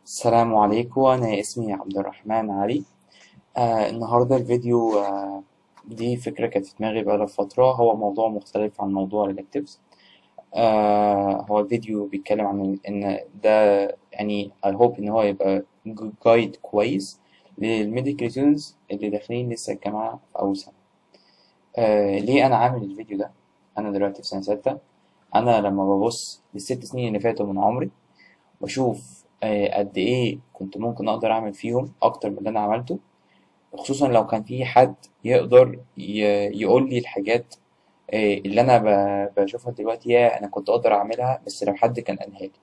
السلام عليكم أنا اسمي عبد الرحمن علي آه النهاردة الفيديو آه دي فكرة كانت في دماغي بقالها فترة هو موضوع مختلف عن موضوع الإلكتيفز آه هو الفيديو بيتكلم عن إن ده يعني I hope إن هو يبقى جايد كويس للميديكال ستودنتس اللي داخلين لسه الجامعة في أول سنة آه ليه أنا عامل الفيديو ده؟ أنا دلوقتي في سنة ستة أنا لما ببص للست سنين اللي فاتوا من عمري وأشوف آه، قد ايه كنت ممكن اقدر اعمل فيهم اكتر من اللي انا عملته خصوصا لو كان في حد يقدر ي- يقول لي الحاجات آه، اللي انا ب- بشوفها دلوقتي يا انا كنت اقدر اعملها بس لو حد كان قالها لي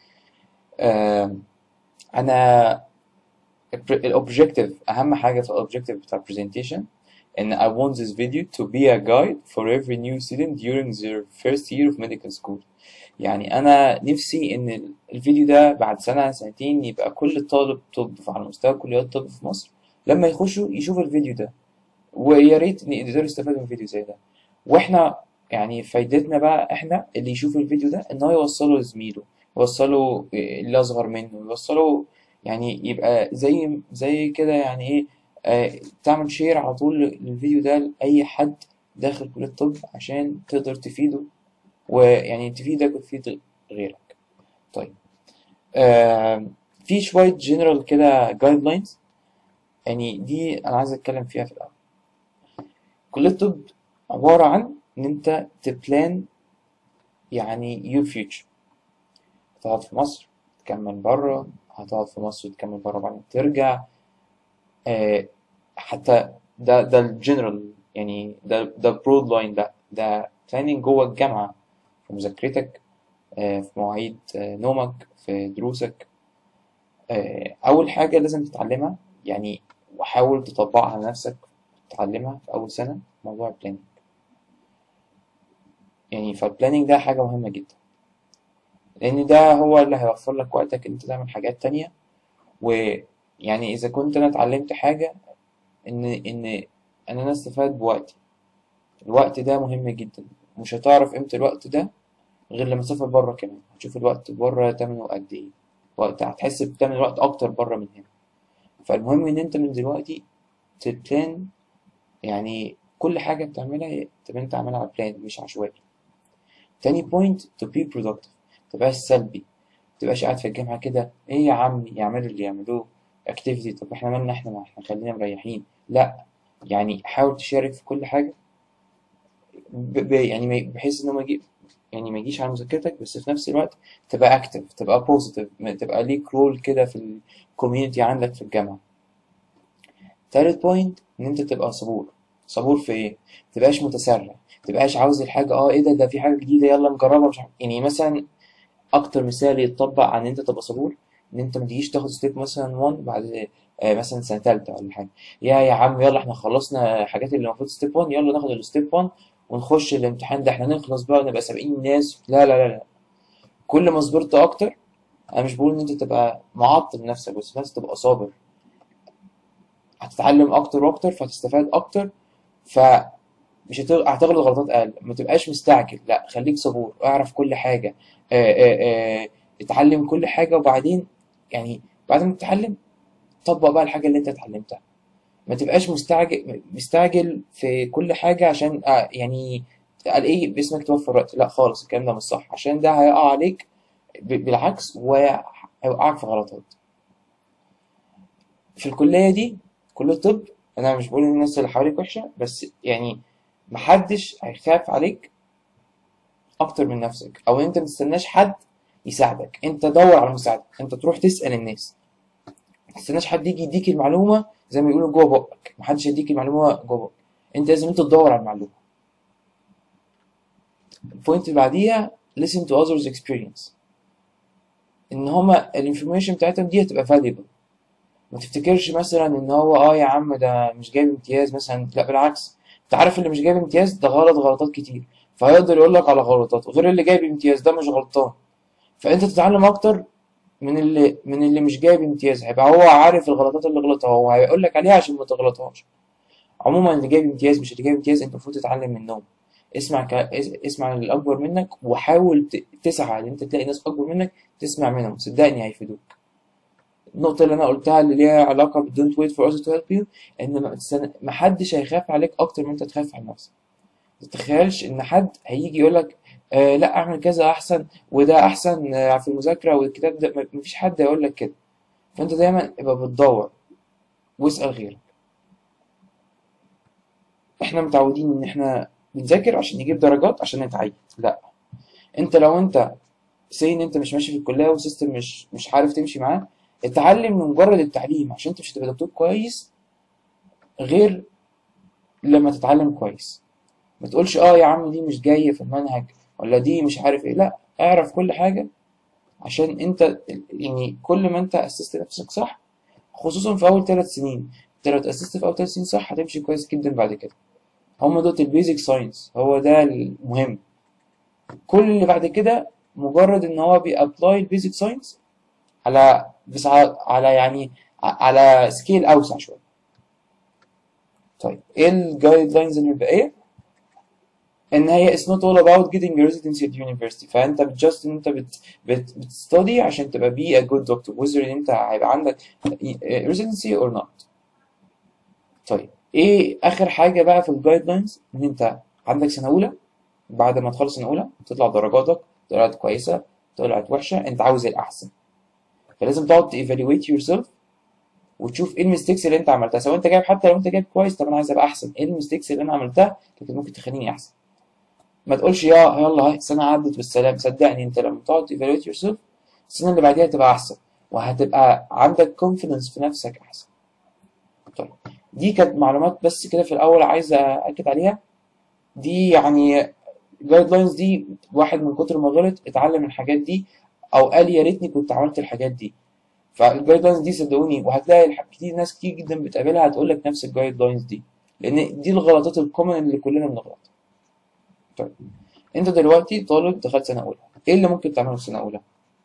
آه، انا الاوبجيكتيف اهم حاجه في الاوبجيكتيف بتاع البرزنتيشن ان I want this video to be a guide for every new student during their first year of medical school يعني انا نفسي ان الفيديو ده بعد سنه سنتين يبقى كل طالب طب على مستوى كليات الطب في مصر لما يخشوا يشوفوا الفيديو ده ويا ريت ان يقدروا يستفادوا من فيديو زي ده واحنا يعني فايدتنا بقى احنا اللي يشوف الفيديو ده ان هو يوصله لزميله يوصله اللي اصغر منه يوصله يعني يبقى زي زي كده يعني ايه آه تعمل شير على طول للفيديو ده لاي حد داخل كلية الطب عشان تقدر تفيده ويعني تفيدك وتفيد غيرك طيب آه في شوية جنرال كده جايد لاينز يعني دي أنا عايز أتكلم فيها في الأول كلية الطب عبارة عن إن أنت تبلان يعني your future هتقعد في مصر تكمل بره هتقعد في مصر وتكمل بره بعدين ترجع آه حتى ده ده الجنرال يعني ده ده برود لاين ده ده بلاننج جوه الجامعة في مذاكرتك آه في مواعيد آه نومك في دروسك آه أول حاجة لازم تتعلمها يعني وحاول تطبقها على نفسك تتعلمها في أول سنة موضوع البلاننج يعني فالبلاننج ده حاجة مهمة جدا لأن ده هو اللي هيوفر لك وقتك إن أنت تعمل حاجات تانية ويعني إذا كنت أنا اتعلمت حاجة إن إن إن أنا استفاد بوقتي الوقت ده مهم جدا مش هتعرف قيمة الوقت ده غير لما تسافر بره كمان هتشوف الوقت بره تمنه قد إيه وقت هتحس بتمن الوقت أكتر بره من هنا فالمهم إن أنت من دلوقتي تبلان يعني كل حاجة بتعملها تبقى أنت عاملها على بلان مش عشوائي تاني بوينت to be productive متبقاش سلبي متبقاش قاعد في الجامعة كده إيه يا عم يعملوا اللي يعملوه activity طب إحنا مالنا إحنا ما إحنا خلينا مريحين لأ يعني حاول تشارك في كل حاجة ب... ب... يعني ما- بحيث إنه ما يجي يعني ما يجيش على مذاكرتك بس في نفس الوقت تبقى اكتف تبقى بوزيتيف تبقى ليك رول كده في الكوميونتي عندك في الجامعة تالت بوينت ان انت تبقى صبور صبور في ايه متبقاش متسرع متبقاش عاوز الحاجة اه ايه ده ده في حاجة جديدة يلا نجربها مش عارف يعني مثلا اكتر مثال يتطبق عن ان انت تبقى صبور ان انت ما تجيش تاخد ستيب مثلا 1 بعد آه مثلا سنة تالتة ولا حاجة يا يا عم يلا احنا خلصنا الحاجات اللي المفروض ستيب 1 يلا ناخد الستيب 1 ونخش الامتحان ده احنا نخلص بقى ونبقى سابقين الناس لا لا لا لا كل ما صبرت اكتر انا مش بقول ان انت تبقى معطل نفسك بس في نفس تبقى صابر هتتعلم اكتر واكتر فهتستفاد اكتر فمش هت- هتغلط غلطات اقل ما تبقاش مستعجل لا خليك صبور اعرف كل حاجه آه، آه، آه، اتعلم كل حاجه وبعدين يعني بعد ما تتعلم طبق بقى الحاجه اللي انت اتعلمتها ما تبقاش مستعجل مستعجل في كل حاجه عشان آه، يعني قال ايه باسمك توفر وقت لا خالص الكلام ده مش صح عشان ده هيقع عليك ب- بالعكس وهيوقعك في غلطات في الكلية دي كلية طب أنا مش بقول إن الناس اللي حواليك وحشة بس يعني محدش هيخاف عليك أكتر من نفسك أو أنت متستناش حد يساعدك أنت دور على مساعدة أنت تروح تسأل الناس متستناش حد يجي يديك المعلومة زي ما يقولوا جوه بقك محدش يديك المعلومة جوه بقك أنت لازم أنت تدور على المعلومة البوينت اللي بعديها listen to others experience إن هما الانفورميشن بتاعتهم دي هتبقى valuable ما تفتكرش مثلا ان هو اه يا عم ده مش جايب امتياز مثلا لا بالعكس انت عارف اللي مش جايب امتياز ده غلط غلطات كتير فهيقدر يقول لك على غلطات غير اللي جايب امتياز ده مش غلطان فانت تتعلم اكتر من اللي من اللي مش جايب امتياز هيبقى هو عارف الغلطات اللي غلطها هو هيقول لك عليها عشان ما تغلطهاش عموما اللي جايب امتياز مش اللي جايب امتياز انت المفروض تتعلم منهم اسمع ك... اس- اسمع للاكبر منك وحاول ت... تسعى ان انت تلاقي ناس اكبر منك تسمع منهم صدقني هيفيدوك النقطة اللي أنا قلتها اللي ليها علاقة ب don't wait for others to help you إن ما تستنى- محدش هيخاف عليك أكتر من أنت تخاف على نفسك متتخيلش إن حد هيجي يقولك آه لا أعمل كذا أحسن وده أحسن آه في المذاكرة والكتاب ده م- مفيش حد هيقولك كده فأنت دايما ابقى بتدور واسأل غيرك إحنا متعودين إن إحنا بنذاكر عشان نجيب درجات عشان نتعين لا أنت لو أنت سي ان انت مش ماشي في الكليه والسيستم مش مش عارف تمشي معاه اتعلم من مجرد التعليم عشان انت مش هتبقى دكتور كويس غير لما تتعلم كويس ما تقولش اه يا عم دي مش جايه في المنهج ولا دي مش عارف ايه لا اعرف كل حاجه عشان انت يعني كل ما انت اسست نفسك صح خصوصا في اول ثلاث سنين انت لو اتاسست في اول ثلاث سنين صح هتمشي كويس جدا بعد كده هم دول البيزك ساينس هو ده المهم كل اللي بعد كده مجرد ان هو بيابلاي البيزك ساينس على بس على, على يعني ع- على سكيل اوسع شويه طيب ايه الجايد لاينز الباقيه ان هي it's not all about getting a residency at university فانت just ان انت بت بت بتستدي عشان تبقى be a good doctor whether ان انت هيبقى عندك residency or not طيب ايه اخر حاجه بقى في الجايد لاينز ان انت عندك سنه اولى بعد ما تخلص سنه اولى تطلع درجاتك طلعت كويسه طلعت وحشه انت عاوز الاحسن فلازم تقعد تيفالويت يور سيلف وتشوف ايه الميستيكس اللي انت عملتها سواء انت جايب حتى لو انت جايب كويس طب انا عايز ابقى احسن ايه الميستيكس اللي انا عملتها اللي ممكن تخليني احسن ما تقولش يا يلا هاي السنه عدت بالسلام صدقني انت لما تقعد تيفالويت يور سيلف السنه اللي بعديها هتبقى احسن وهتبقى عندك كونفيدنس في نفسك احسن طيب دي كانت معلومات بس كده في الاول عايز اكد عليها دي يعني جايد لاينز دي واحد من كتر ما غلط اتعلم الحاجات دي او قال يا ريتني كنت عملت الحاجات دي فالجايد لاينز دي صدقوني وهتلاقي الح- كتير ناس كتير جدا بتقابلها هتقول لك نفس الجايد لاينز دي لان دي الغلطات الكومن اللي كلنا بنغلطها طيب انت دلوقتي طالب دخلت سنه اولى ايه اللي ممكن تعمله في سنه اولى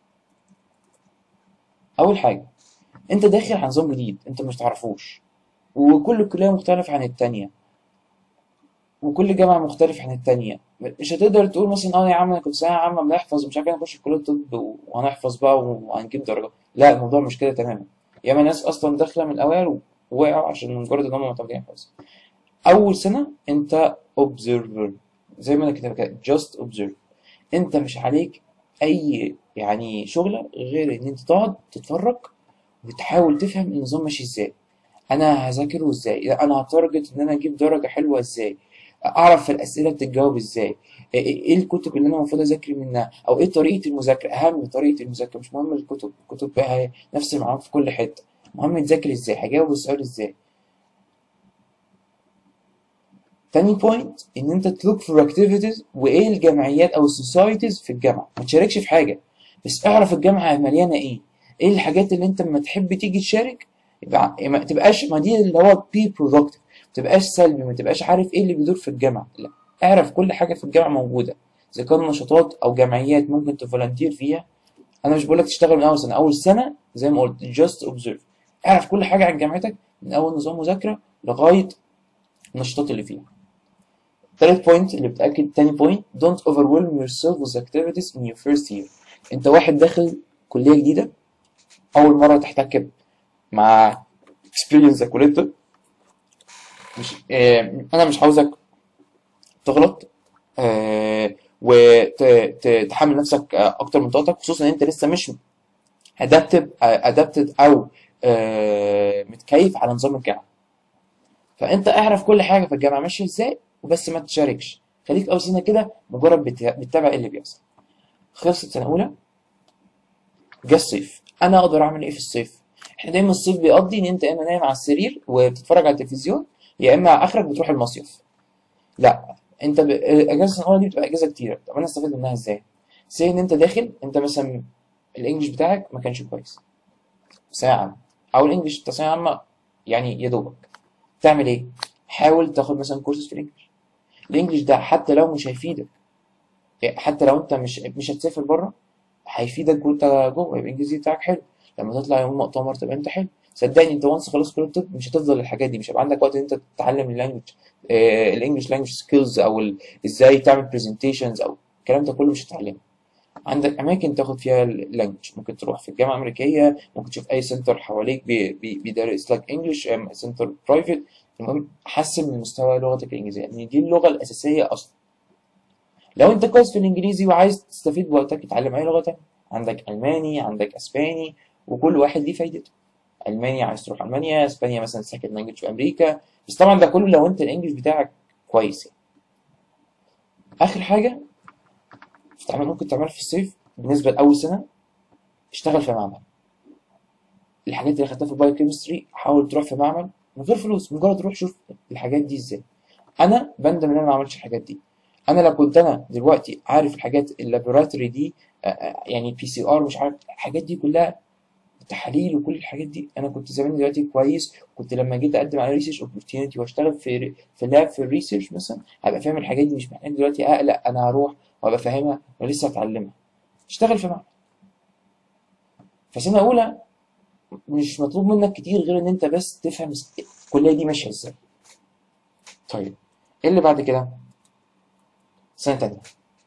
اول حاجه انت داخل على نظام جديد انت مش تعرفوش وكل كليه مختلفه عن التانيه وكل جامعه مختلف عن التانيه مش هتقدر تقول مثلا اه يا عم انا كنت ثانويه عامه بنحفظ ومش عارف ايه نخش كليه طب وهنحفظ بقى وهنجيب درجات لا الموضوع مش كده تماما ياما ناس اصلا داخله من الاوائل ووقعوا عشان مجرد ان هم معتمدين حفظ اول سنه انت observer زي ما انا كتبت كده just observe انت مش عليك اي يعني شغله غير ان انت تقعد تتفرج وتحاول تفهم النظام ماشي ازاي انا هذاكره ازاي لا، انا هتارجت ان انا اجيب درجه حلوه ازاي اعرف الاسئله بتتجاوب ازاي ايه إيه الكتب اللي انا المفروض اذاكر منها او ايه طريقه المذاكره اهم طريقه المذاكره مش مهم الكتب الكتب بقى نفس المعلومات في كل حته المهم تذاكر ازاي هجاوب السؤال ازاي تاني بوينت ان انت تلوك فور اكتيفيتيز وايه الجمعيات او السوسايتيز في الجامعه ما تشاركش في حاجه بس اعرف الجامعه مليانه ايه ايه الحاجات اللي انت لما تحب تيجي تشارك يبقى ما تبقاش ما دي اللي هو بي برودكتيف ما تبقاش سلبي ما تبقاش عارف ايه اللي بيدور في الجامعه لا اعرف كل حاجه في الجامعه موجوده اذا كان نشاطات او جمعيات ممكن تفولنتير فيها انا مش بقول لك تشتغل من اول سنه اول سنه زي ما قلت جاست اوبزرف اعرف كل حاجه عن جامعتك من اول نظام مذاكره لغايه النشاطات اللي فيها تالت بوينت اللي بتأكد تاني بوينت don't overwhelm yourself with activities in your first year انت واحد داخل كلية جديدة أول مرة تحتك مع experience زي كلية طب مش آه أنا مش عاوزك تغلط آه وتحمل نفسك آه أكتر من طاقتك خصوصا إن أنت لسه مش adapted adapted أو آه متكيف على نظام الجامعة فأنت اعرف كل حاجة في الجامعة ماشية إزاي وبس ما تشاركش خليك أول سنة كده مجرد بت- بتتابع إيه اللي بيحصل خلصت سنة أولى جه الصيف أنا أقدر أعمل إيه في الصيف؟ إحنا دايما الصيف بيقضي إن أنت يا إما نايم على السرير وبتتفرج على التلفزيون يا إما آخرك بتروح المصيف لا أنت ب... أجازة السنة الأولى دي بتبقى أجازة كتيرة طب أنا أستفيد منها إزاي؟ سي إن أنت داخل أنت مثلا الإنجليش بتاعك ما كانش كويس ساعة أو الإنجليش بتاع ثانوية عامة يعني يا دوبك تعمل إيه؟ حاول تاخد مثلا كورسز في الإنجليش الإنجليش ده حتى لو مش هيفيدك يعني حتى لو أنت مش مش هتسافر بره هيفيدك وانت جوه يبقى الانجليزي بتاعك حلو لما تطلع يوم مؤتمر تبقى انت حلو صدقني انت وانس خلاص كليه الطب مش هتفضل الحاجات دي مش هيبقى عندك وقت ان انت تتعلم اللانجوج الانجليش لانجوج سكيلز او ال- ازاي تعمل برزنتيشنز او الكلام ده كله مش هتتعلمه عندك اماكن تاخد فيها اللانجوج ممكن تروح في الجامعه الامريكيه ممكن تشوف اي سنتر حواليك بي- بي- بيدرس لك انجلش سنتر برايفت المهم حسن من مستوى لغتك الانجليزيه لان دي اللغه الاساسيه اصلا لو انت كويس في الانجليزي وعايز تستفيد بوقتك اتعلم اي لغه تانية عندك الماني عندك اسباني وكل واحد ليه فايدته المانيا عايز تروح المانيا اسبانيا مثلا سكند لانجوج في امريكا بس طبعا ده كله لو انت الانجليش بتاعك كويس يعني. اخر حاجه تعمل ممكن تعملها في الصيف بالنسبه لاول سنه اشتغل في معمل الحاجات اللي خدتها في البايو كيمستري حاول تروح في معمل من غير فلوس مجرد روح شوف الحاجات دي ازاي انا بندم ان انا ما عملتش الحاجات دي انا لو كنت انا دلوقتي عارف الحاجات اللابوراتوري دي آه، آه، يعني بي سي ار مش عارف الحاجات دي كلها تحاليل وكل الحاجات دي انا كنت زمان دلوقتي كويس كنت لما جيت اقدم على ريسيرش اوبورتيونيتي واشتغل في في لاب في الريسيرش مثلا هبقى فاهم الحاجات دي مش محتاج دلوقتي اقلق انا هروح وابقى فاهمها ولسه هتعلمها اشتغل في معمل فسنه اولى مش مطلوب منك كتير غير ان انت بس تفهم الكليه دي ماشيه ازاي طيب ايه اللي بعد كده سنه تانية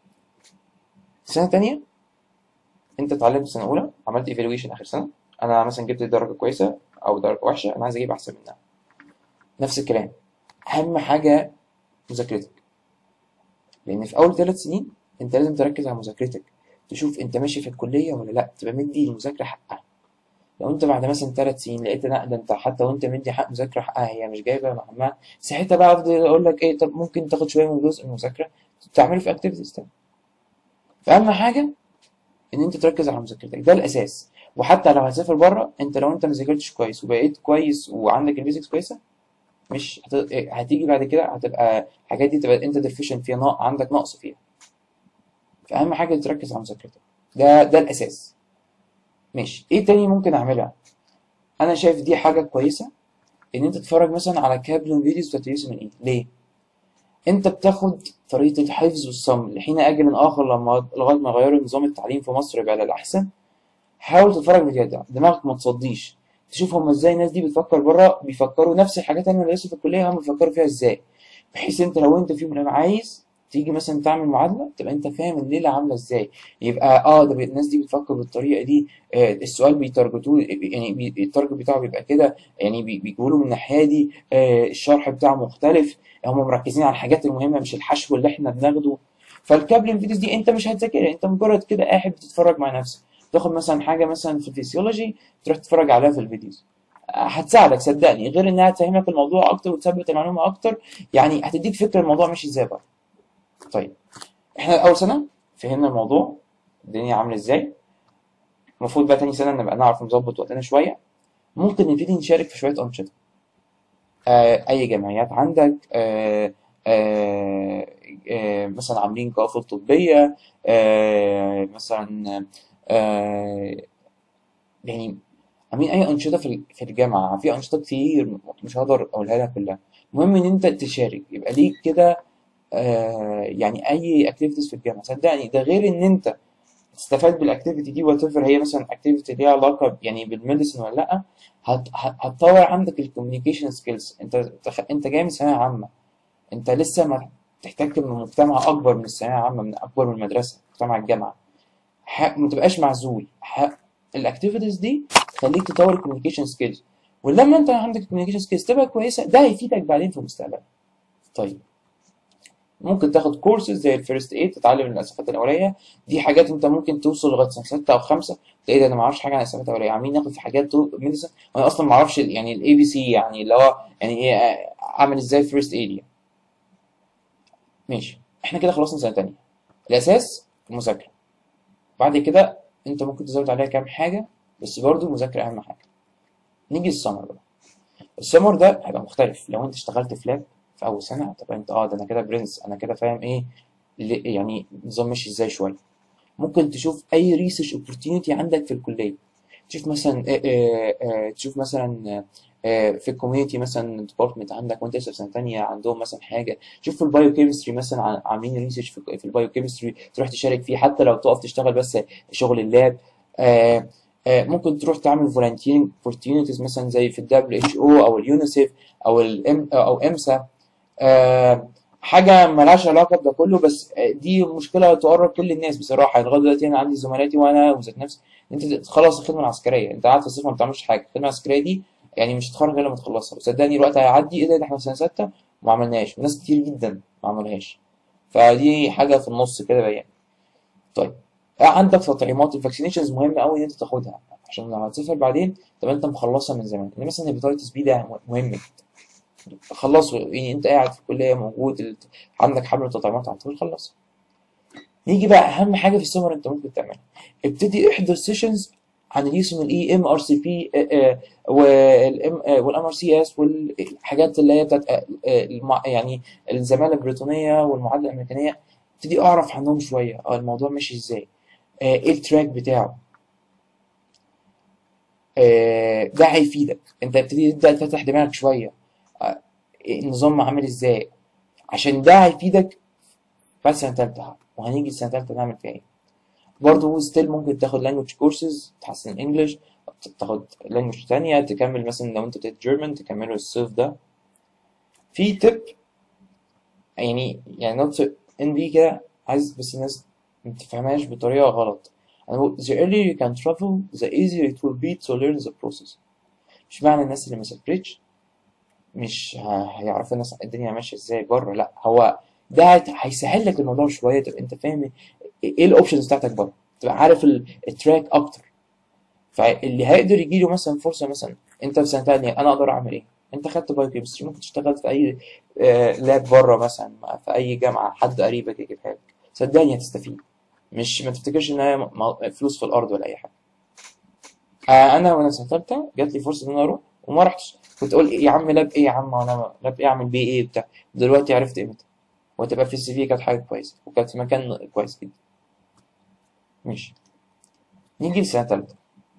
سنه تانية انت اتعلمت سنه اولى عملت ايفالويشن اخر سنه انا مثلا جبت درجه كويسه او درجه وحشه انا عايز اجيب احسن منها نفس الكلام اهم حاجه مذاكرتك لان في اول ثلاث سنين انت لازم تركز على مذاكرتك تشوف انت ماشي في الكليه ولا لا تبقى مدي المذاكره حقها لو انت بعد مثلا ثلاث سنين لقيت لا ده انت حتى وانت مدي حق مذاكره حقها هي مش جايبه معاها ساعتها بقى افضل اقول لك ايه طب ممكن تاخد شويه من جزء المذاكره تعمله في اكتيفيتيز تاني فاهم حاجه ان انت تركز على مذاكرتك ده الاساس وحتى لو هتسافر بره انت لو انت ما ذاكرتش كويس وبقيت كويس وعندك البيزكس كويسه مش هت... هتيجي بعد كده هتبقى الحاجات دي تبقى انت ديفيشنت فيها نق... عندك نقص فيها فاهم حاجه تركز على مذاكرتك ده ده الاساس ماشي ايه تاني ممكن اعملها انا شايف دي حاجه كويسه ان انت تتفرج مثلا على كابلون فيديوز بتاعت يوسف من ايه ليه انت بتاخد طريقه الحفظ والصم لحين اجل اخر لما لغايه ما يغيروا نظام التعليم في مصر يبقى للاحسن حاول تتفرج فيديوهات ده دماغك ما تصديش تشوف هما ازاي الناس دي بتفكر بره بيفكروا نفس الحاجات اللي لسه في الكليه هم بيفكروا فيها ازاي بحيث انت لو انت في يوم من الأيام عايز تيجي مثلا تعمل معادله تبقى انت فاهم الليله عامله ازاي يبقى اه ده الناس دي بتفكر بالطريقه دي آه السؤال بيتارجتوه يعني بي التارجت بتاعه بيبقى كده يعني بي بيقولوا من الناحيه دي آه الشرح بتاعه مختلف هم مركزين على الحاجات المهمه مش الحشو اللي احنا بناخده فالكابلين فيديوز دي انت مش هتذاكرها انت مجرد كده قاعد بتتفرج مع نفسك تاخد مثلا حاجه مثلا في الفسيولوجي تروح تتفرج عليها في الفيديوز هتساعدك صدقني غير انها تفهمك الموضوع اكتر وتثبت المعلومه اكتر يعني هتديك فكره الموضوع ماشي ازاي بقى طيب احنا اول سنه فهمنا الموضوع الدنيا عامله ازاي المفروض بقى تاني سنه نبقى نعرف نظبط وقتنا شويه ممكن نبتدي نشارك في شويه انشطه آه اي جمعيات عندك آه آه آه مثلا عاملين قوافل طبيه آه مثلا آه يعني عاملين اي انشطه في في الجامعه في انشطه كتير مش هقدر اقولها لك كلها المهم ان انت تشارك يبقى ليك كده آه يعني اي اكتيفيتيز في الجامعه صدقني ده غير ان انت تستفاد بالاكتيفيتي دي وات هي مثلا اكتيفيتي ليها علاقه يعني بالميديسن ولا لا هت هتطور عندك الكوميونيكيشن سكيلز انت انت جاي من ثانويه عامه انت لسه ما تحتك بمجتمع اكبر من الثانويه العامه من اكبر من المدرسه مجتمع الجامعه ما تبقاش معزول الاكتيفيتيز دي تخليك تطور الكوميونيكيشن سكيلز ولما انت عندك الكوميونيكيشن سكيلز تبقى كويسه ده هيفيدك بعدين في المستقبل طيب ممكن تاخد كورسز زي الفيرست ايد تتعلم الاسعافات الاوليه دي حاجات انت ممكن توصل لغايه سنه سته او خمسه تلاقي ده انا ما اعرفش حاجه عن الاسعافات الاوليه عاملين ناخد في حاجات ميديسن وانا اصلا ما اعرفش يعني الاي بي سي يعني اللي هو يعني ايه اعمل ازاي فيرست ايد يعني ماشي احنا كده خلصنا سنه تانية الاساس المذاكره بعد كده انت ممكن تزود عليها كام حاجه بس برضه المذاكره اهم حاجه نيجي السمر بقى السمر ده هيبقى مختلف لو انت اشتغلت في لاب في اول سنه تبقى انت اه ده انا كده برنس انا كده فاهم ايه يعني النظام ماشي ازاي شويه ممكن تشوف اي ريسيرش اوبورتيونيتي عندك في الكليه تشوف مثلا آآ آآ تشوف مثلا في الكوميونتي مثلا ديبارتمنت عندك وانت لسه في سنه ثانيه عندهم مثلا حاجه شوف في البايو كيمستري مثلا عاملين ريسيرش في البايو كيمستري تروح تشارك فيه حتى لو تقف تشتغل بس شغل اللاب آآ ممكن تروح تعمل فولنتيرنج opportunities مثلا زي في الدبليو اتش او او اليونيسيف او الام او امسا حاجه ملهاش علاقه بده كله بس دي مشكله تقرب كل الناس بصراحه لغايه دلوقتي انا عندي زملاتي وانا وذات نفسي انت تخلص الخدمه العسكريه انت قاعد في الصيف ما بتعملش حاجه الخدمه العسكريه دي يعني مش هتخرج غير لما تخلصها وصدقني الوقت هيعدي ايه ده ده احنا في سنه سته وما عملناش وناس كتير جدا ما عملهاش فدي حاجه في النص كده بيان طيب عندك تطعيمات الفاكسينيشنز مهمه قوي ان انت تاخدها عشان لما هتسافر بعدين تبقى انت مخلصها من زمان يعني مثلا الهيباتيتس بي ده مهم جدا خلصه يعني انت قاعد في الكليه موجود ال- عندك حمل تطعيمات على طول خلصها نيجي بقى اهم حاجه في السمر انت ممكن تعملها ابتدي احضر سيشنز عن اليوس من الاي ام ار سي بي والام والام ار سي اس والحاجات اللي هي بتاعت آه، آه، المع- يعني الزماله البريطانيه والمعادله الامريكانيه ابتدي اعرف عنهم شويه اه الموضوع ماشي ازاي آه، ايه التراك بتاعه آه، ده هيفيدك انت ابتدي تبدا تفتح دماغك شويه آه، إيه النظام عامل ازاي عشان ده هيفيدك بعد سنه تالته وهنيجي السنه تالته نعمل فيها ايه برضه ستيل ممكن تاخد language courses تحسن الانجليش تاخد language تانية تكمل مثلا لو انت ابتديت جيرمان تكمله الصيف ده في تip يعني يعني نوت ان بي كده عايز بس الناس ما تفهمهاش بطريقة غلط انا بقول the earlier you can travel the easier it will be to learn the process مش معنى الناس اللي ما سافرتش مش ه- هيعرفوا الناس الدنيا ماشية ازاي بره لا هو ده هت- هيسهل لك الموضوع شوية تبقى انت فاهم ايه الاوبشنز بتاعتك بره تبقى عارف ال- التراك اكتر فاللي هيقدر يجي له مثلا فرصه مثلا انت في سنه تانية انا اقدر اعمل ايه؟ انت خدت بايو كيمستري ممكن تشتغل في اي آه، لاب بره مثلا في اي جامعه حد قريبك يجيبها لك صدقني هتستفيد مش ما تفتكرش ان هي م- م- فلوس في الارض ولا اي حاجه آه، انا وانا سنه تالتة جات لي فرصه ان انا اروح وما رحتش كنت اقول إيه يا عم لاب ايه يا عم انا لاب ايه اعمل بيه ايه بتاع دلوقتي عرفت قيمتها وتبقى في السي في كانت حاجه كويسه وكانت في مكان كويس جدا ماشي نيجي لسنه تالتة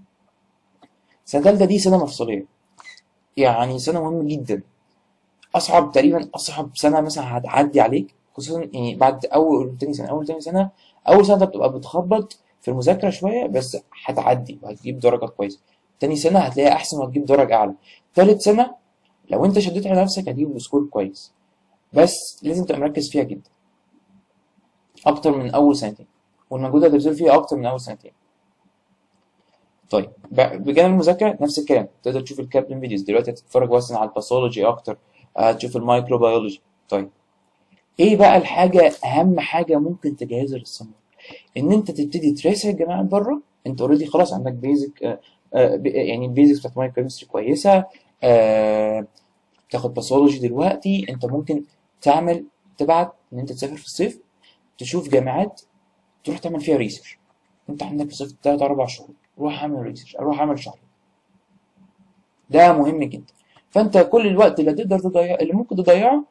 سنه تالتة دي سنه مفصليه يعني سنه مهمه جدا اصعب تقريبا اصعب سنه مثلا هتعدي عليك خصوصا يعني بعد اول تاني سنه اول تاني سنه اول سنه انت بتبقى بتخبط في المذاكره شويه بس هتعدي وهتجيب درجه كويسه تاني سنه هتلاقيها احسن وهتجيب درجه اعلى تالت سنه لو انت شديت على نفسك هتجيب سكور كويس بس لازم تبقى مركز فيها جدا اكتر من اول سنتين والمجهود اللي هتبذل فيها اكتر من اول سنتين طيب ب- بجانب المذاكره نفس الكلام تقدر تشوف الكابلن فيديوز دلوقتي هتتفرج مثلا على الباثولوجي اكتر هتشوف المايكروبيولوجي طيب ايه بقى الحاجه اهم حاجه ممكن تجهزها للسمر ان انت تبتدي تراسل الجماعه بره انت اوريدي خلاص عندك بيزك يعني البيزكس بتاعت مايكرو كيمستري كويسه آه، تاخد باثولوجي دلوقتي انت ممكن تعمل تبعت ان انت تسافر في الصيف تشوف جامعات تروح تعمل فيها ريسيرش انت عندك في الصيف تلات اربع شهور روح اعمل ريسيرش روح اعمل شهر ده مهم جدا فانت كل الوقت اللي تقدر تضيع اللي ممكن تضيعه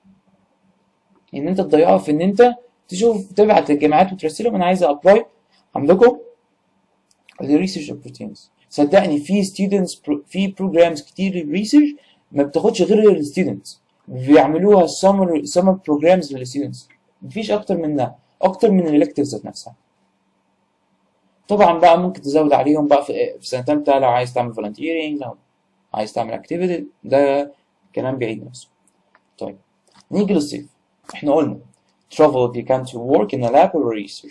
ان انت تضيعه في ان انت تشوف تبعت للجامعات وترسلهم انا عايز ابلاي عندكم الريسيرش اوبورتيونيتيز صدقني في ستودنتس في بروجرامز كتير للريسيرش ما بتاخدش غير الستودنتس بيعملوها سمر سمر بروجرامز للستودنتس مفيش اكتر منها اكتر من الالكتيفز ذات نفسها طبعا بقى ممكن تزود عليهم بقى في في سنه تالته لو عايز تعمل فولنتيرنج لو عايز تعمل اكتيفيتي ده كلام بيعيد نفسه طيب نيجي للصيف احنا قلنا travel if you can to work in a lab or research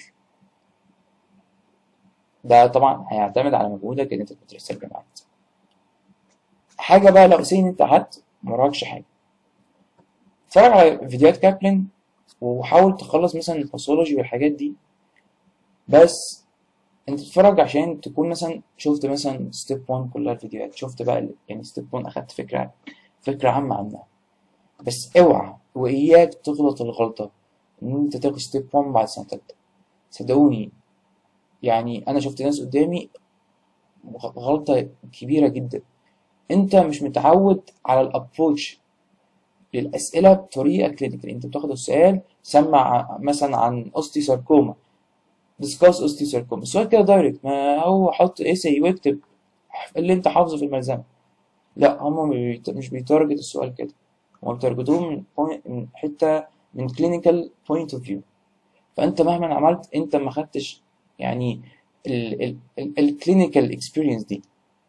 ده طبعا هيعتمد على مجهودك اللي انت بتدرسها الجامعات حاجه بقى لو سين انت قعدت مراكش حاجه اتفرج على فيديوهات كابلن وحاول تخلص مثلا الباثولوجي والحاجات دي بس انت تتفرج عشان تكون مثلا شفت مثلا ستيب 1 كلها الفيديوهات شفت بقى ال- يعني ستيب 1 اخدت فكره فكره عامه عنها بس اوعى واياك تغلط الغلطه ان انت تاخد ستيب 1 بعد سنه تالته صدقوني يعني انا شفت ناس قدامي غ- غلطه كبيره جدا انت مش متعود على الابروتش للاسئله بطريقه كلينيكال انت بتاخد السؤال سمع مثلا عن اوستي ساركوما ديسكاس اوستي ساركوما السؤال كده دايركت ما هو حط اسي واكتب اللي انت حافظه في الملزمه لا هما بيت- مش بيتارجت السؤال كده هما بيتارجتوه من point- من حته من كلينيكال بوينت اوف فيو فانت مهما عملت انت ما خدتش يعني الكلينيكال اكسبيرينس دي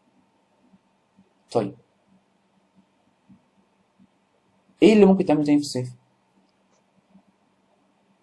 طيب ايه اللي ممكن تعمله تاني في الصيف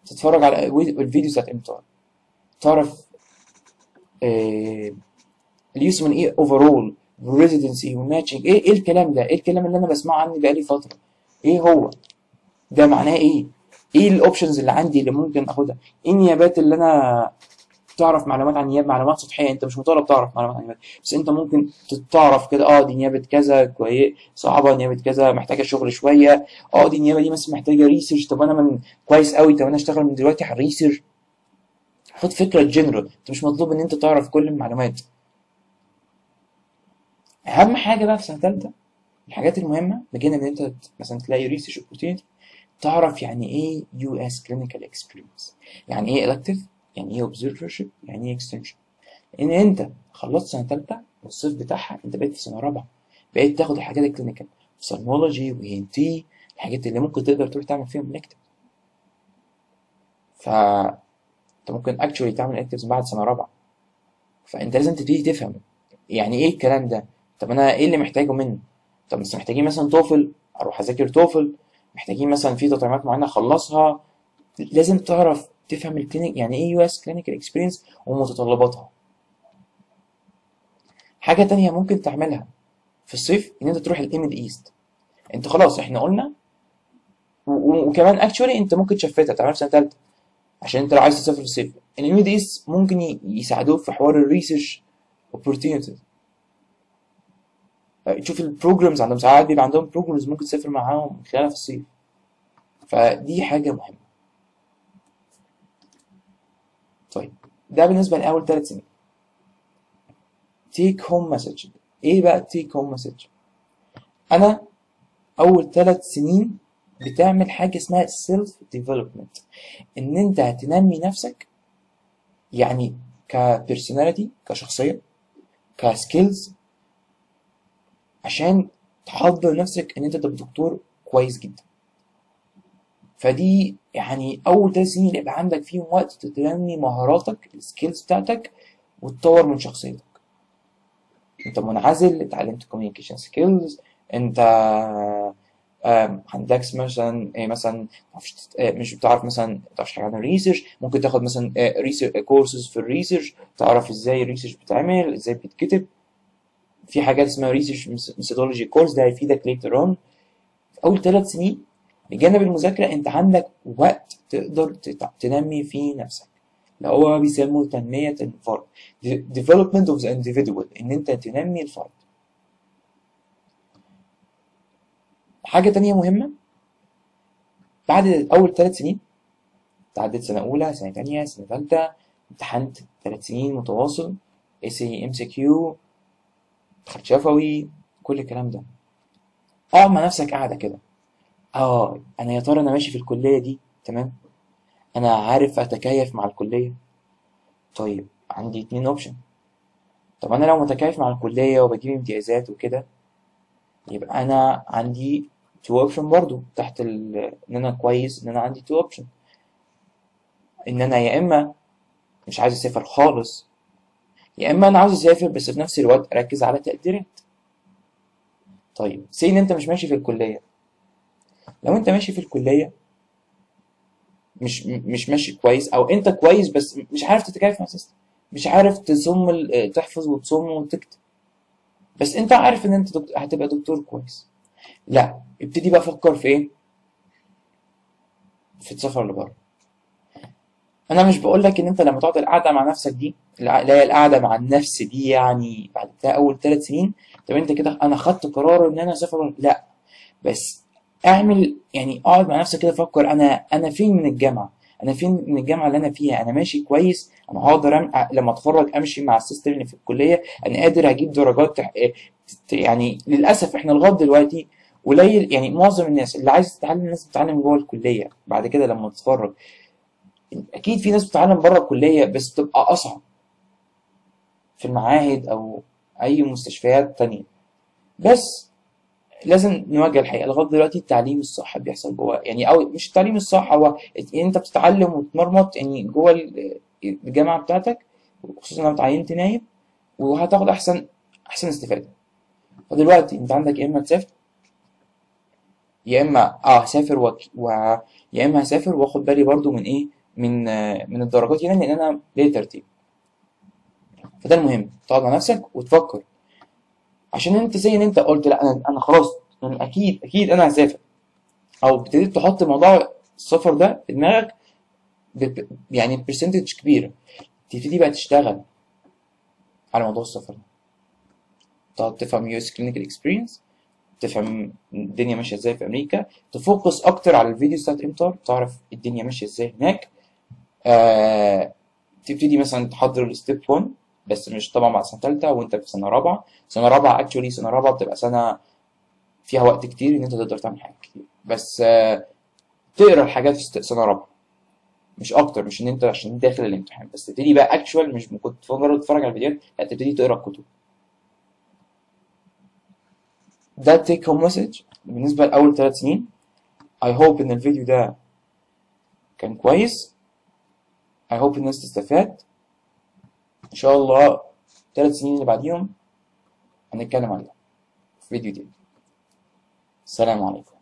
تتفرج على الفيديوز بتاعت امتار تعرف آه اليوز من ايه اوفرول ريزيدنسي وماتشنج ايه ايه الكلام ده ايه الكلام اللي انا بسمعه عني بقالي فتره ايه هو ده معناه ايه ايه الاوبشنز اللي عندي اللي ممكن اخدها ايه النيابات اللي انا تعرف معلومات عن نيابه معلومات سطحيه انت مش مطالب تعرف معلومات عن نيابه بس انت ممكن تعرف كده اه دي نيابه كذا كويس صعبه نيابه كذا محتاجه شغل شويه اه دي النيابه دي مثلا محتاجه ريسيرش طب انا من كويس قوي طب انا اشتغل من دلوقتي على الريسيرش خد فكره جنرال انت مش مطلوب ان انت تعرف كل المعلومات اهم حاجه بقى في سنه ثالثه الحاجات المهمه بجانب ان انت مثلا تلاقي ريسيرش اوبورتيونيتي تعرف يعني ايه يو اس كلينيكال اكسبيرينس يعني ايه elective يعني ايه observership يعني ايه اكستنشن ان انت خلصت سنه ثالثه والصيف بتاعها انت بقيت في سنه رابعه بقيت تاخد الحاجات الكلينيكال اوفثالمولوجي وان تي الحاجات اللي ممكن تقدر تروح تعمل فيهم الكتف ف انت ممكن اكشولي تعمل الكتفز بعد سنه رابعه فانت لازم تبتدي تفهم يعني ايه الكلام ده طب انا ايه اللي محتاجه منه طب بس محتاجين مثلا توفل اروح اذاكر توفل محتاجين مثلا في تطعيمات معينه اخلصها لازم تعرف تفهم الكلينيك يعني ايه يو اس كلينيكال اكسبيرينس ومتطلباتها حاجه تانية ممكن تعملها في الصيف ان انت تروح الاميد ايست انت خلاص احنا قلنا وكمان اكشولي انت ممكن تشفتها تعملها في سنه ثالثه عشان انت لو عايز تسافر في الصيف الاميد ايست ممكن يساعدوك في حوار الريسيرش opportunities تشوف البروجرامز عندهم ساعات بيبقى عندهم بروجرامز ممكن تسافر معاهم خلالها في الصيف فدي حاجه مهمه طيب ده بالنسبه لاول ثلاث سنين تيك هوم مسج ايه بقى تيك هوم مسج انا اول ثلاث سنين بتعمل حاجه اسمها سيلف ديفلوبمنت ان انت هتنمي نفسك يعني كبيرسوناليتي كشخصيه كسكيلز عشان تحضر نفسك ان انت تبقى دكتور كويس جدا فدي يعني اول ثلاث سنين اللي يبقى عندك فيهم وقت تنمي مهاراتك السكيلز بتاعتك وتطور من شخصيتك انت منعزل اتعلمت كوميونيكيشن سكيلز انت عندكش مثلا مثلا مش بتعرف مثلا تعرفش حاجه عن الريسيرش ممكن تاخد مثلا كورسز في الريسيرش تعرف ازاي الريسيرش بتتعمل ازاي بيتكتب في حاجات اسمها ريسيرش ميثودولوجي كورس ده هيفيدك ليتر اون اول ثلاث سنين بجانب المذاكره انت عندك وقت تقدر تنمي فيه نفسك اللي هو بيسموه تنميه الفرد development of the individual ان انت تنمي الفرد حاجه تانية مهمه بعد اول ثلاث سنين تعديت سنه اولى سنه تانية سنه ثالثه امتحنت ثلاث سنين متواصل اس ام سي كيو خدت شفوي كل الكلام ده اقعد مع نفسك قاعده كده اه انا يا ترى انا ماشي في الكليه دي تمام انا عارف اتكيف مع الكليه طيب عندي اتنين اوبشن طب انا لو متكيف مع الكليه وبجيب امتيازات وكده يبقى انا عندي تو اوبشن برضو تحت ال... ان انا كويس ان انا عندي تو اوبشن ان انا يا اما مش عايز اسافر خالص يا اما انا عاوز اسافر بس في نفس الوقت اركز على تقديرات طيب سي ان انت مش ماشي في الكليه لو انت ماشي في الكليه مش مش ماشي كويس او انت كويس بس مش عارف تتكيف مع السيستم مش عارف تصم ال- تحفظ وتصم وتكتب بس انت عارف ان انت دكتور هتبقى دكتور كويس لا ابتدي بقى فكر في ايه في السفر لبره انا مش بقول لك ان انت لما تقعد القعده مع نفسك دي الع- اللي هي القعده مع النفس دي يعني بعد بتاع اول ثلاث سنين طب انت كده انا خدت قرار ان انا اسافر بره. لا بس اعمل يعني اقعد مع نفسك كده فكر انا انا فين من الجامعه انا فين من الجامعه اللي انا فيها انا ماشي كويس انا هقدر أم... لما اتخرج امشي مع السيستم اللي في الكليه انا قادر اجيب درجات تح... ت- يعني للاسف احنا لغايه دلوقتي قليل يعني معظم الناس اللي عايز تتعلم الناس بتتعلم جوه الكليه بعد كده لما تتخرج اكيد في ناس بتتعلم بره الكليه بس بتبقى اصعب في المعاهد او اي مستشفيات تانية بس لازم نواجه الحقيقه لغايه دلوقتي التعليم الصح بيحصل جوه يعني او مش التعليم الصح هو يعني انت بتتعلم وتمرمط يعني جوه ال- الجامعه بتاعتك خصوصا لو اتعينت نايب وهتاخد احسن احسن استفاده فدلوقتي انت عندك يا اما تسافر يا اما اه هسافر وك... و... يا اما هسافر واخد بالي برضو من ايه من آه، من الدرجات هنا لان انا ليا ترتيب فده المهم تقعد مع نفسك وتفكر عشان انت زي ان انت قلت لا انا انا خلاص يعني اكيد اكيد انا هسافر او ابتديت تحط موضوع السفر ده في دماغك ب- ب- يعني برسنتج كبيره تبتدي بقى تشتغل على موضوع السفر ده تقعد تفهم يو اس كلينيكال اكسبيرينس تفهم الدنيا ماشيه ازاي في امريكا تفوكس اكتر على الفيديوز بتاعت امتار تعرف الدنيا ماشيه ازاي هناك آه تبتدي مثلا تحضر الستيب 1 بس مش طبعا بعد سنه ثالثه وانت في سنه رابعه سنه رابعه اكشولي سنه رابعه بتبقى سنه فيها وقت كتير ان انت تقدر تعمل حاجات كتير بس آه تقرا الحاجات في ست- سنه رابعه مش اكتر مش ان انت عشان داخل الامتحان بس تبتدي بقى اكشوال مش كنت مجرد تتفرج على الفيديوهات لا تبتدي تقرا الكتب ده التيك هوم مسج بالنسبه لاول ثلاث سنين I hope ان الفيديو ده كان كويس I hope الناس تستفاد ان شاء الله ثلاث سنين اللي بعديهم هنتكلم عليها في فيديو تاني السلام عليكم